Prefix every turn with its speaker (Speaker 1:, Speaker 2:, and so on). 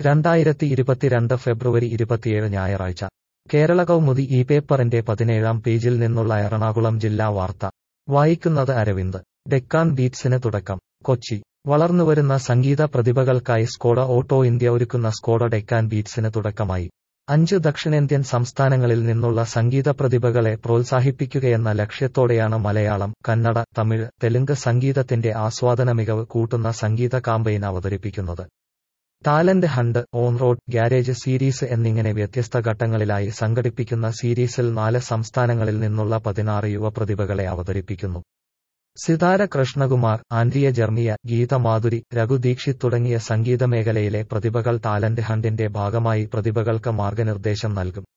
Speaker 1: രണ്ടായിരത്തി ഇരുപത്തിരണ്ട് ഫെബ്രുവരി ഇരുപത്തിയേഴ് ഞായറാഴ്ച കേരള കൗമുദി ഈ പേപ്പറിന്റെ പതിനേഴാം പേജിൽ നിന്നുള്ള എറണാകുളം ജില്ലാ വാർത്ത വായിക്കുന്നത് അരവിന്ദ് ഡെക്കാൻ ബീറ്റ്സിന് തുടക്കം കൊച്ചി വളർന്നുവരുന്ന സംഗീത പ്രതിഭകൾക്കായി സ്കോഡ ഓട്ടോ ഇന്ത്യ ഒരുക്കുന്ന സ്കോഡ ഡെക്കാൻ ബീറ്റ്സിന് തുടക്കമായി അഞ്ച് ദക്ഷിണേന്ത്യൻ സംസ്ഥാനങ്ങളിൽ നിന്നുള്ള സംഗീത പ്രതിഭകളെ പ്രോത്സാഹിപ്പിക്കുകയെന്ന ലക്ഷ്യത്തോടെയാണ് മലയാളം കന്നഡ തമിഴ് തെലുങ്ക് സംഗീതത്തിന്റെ ആസ്വാദന മികവ് കൂട്ടുന്ന സംഗീത കാമ്പയിൻ അവതരിപ്പിക്കുന്നത് talent hunt on road garage series എന്നിങ്ങനെ വ്യത്യസ്ത ഘട്ടങ്ങളിലായി സംഘടിപ്പിക്കുന്ന സീരീസിൽ നാല് സംസ്ഥാനങ്ങളിൽ നിന്നുള്ള പതിനാറ് യുവപ്രതിഭകളെ അവതരിപ്പിക്കുന്നു സിതാര കൃഷ്ണകുമാർ ആൻഡ്രിയ ജർമിയ ഗീത മാധുരി രഘു ദീക്ഷിത് തുടങ്ങിയ സംഗീത മേഖലയിലെ പ്രതിഭകൾ ടാലന്റ് ഹണ്ടിന്റെ ഭാഗമായി പ്രതിഭകൾക്ക് മാർഗനിർദ്ദേശം നൽകും